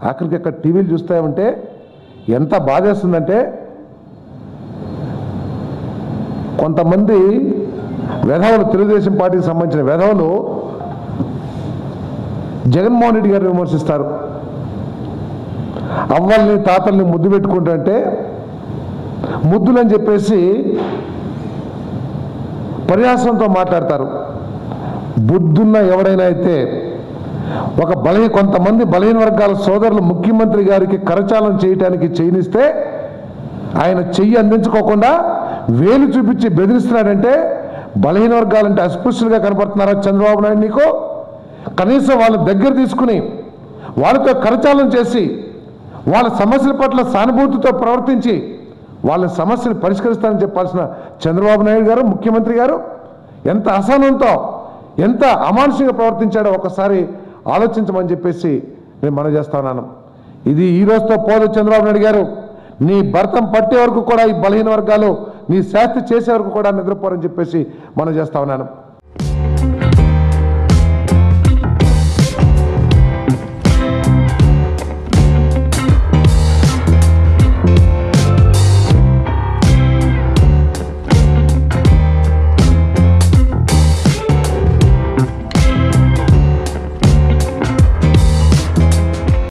ఆఖరికి అక్కడ టీవీలు చూస్తూ ఉంటే ఎంత బాధేస్తుందంటే కొంతమంది వెధవలు తెలుగుదేశం పార్టీకి సంబంధించిన వెధవలు జగన్మోహన్ రెడ్డి గారిని విమర్శిస్తారు అవ్వల్ని తాతల్ని ముద్దు పెట్టుకుంటుంటే ముద్దులని చెప్పేసి పరిహాసంతో మాట్లాడతారు బుద్ధున్న ఎవడైనా అయితే ఒక బలహీ కొంతమంది బలహీన వర్గాల సోదరులు ముఖ్యమంత్రి గారికి కరచాలం చేయటానికి చేయనిస్తే ఆయన చెయ్యి అందించుకోకుండా వేలు చూపించి బెదిరిస్తున్నాడంటే బలహీన వర్గాలంటే అస్పృశ్యులుగా కనపడుతున్నారా చంద్రబాబు నాయుడు నీకు కనీసం వాళ్ళ దగ్గర తీసుకుని వాళ్ళతో కరచాలం చేసి వాళ్ళ సమస్యల పట్ల సానుభూతితో ప్రవర్తించి వాళ్ళ సమస్యలు పరిష్కరిస్తారని చెప్పాల్సిన చంద్రబాబు నాయుడు గారు ముఖ్యమంత్రి గారు ఎంత అసహనంతో ఎంత అమానుషంగా ప్రవర్తించాడో ఒకసారి ఆలోచించమని చెప్పేసి నేను మనం చేస్తా ఉన్నాను ఇది ఈ రోజుతో పోదు చంద్రబాబు నాయుడు గారు నీ భర్తం పట్టే వరకు కూడా ఈ బలహీన వర్గాలు నీ శాస్తి చేసే వరకు కూడా నిద్రపోరని చెప్పేసి మనం చేస్తా ఉన్నాను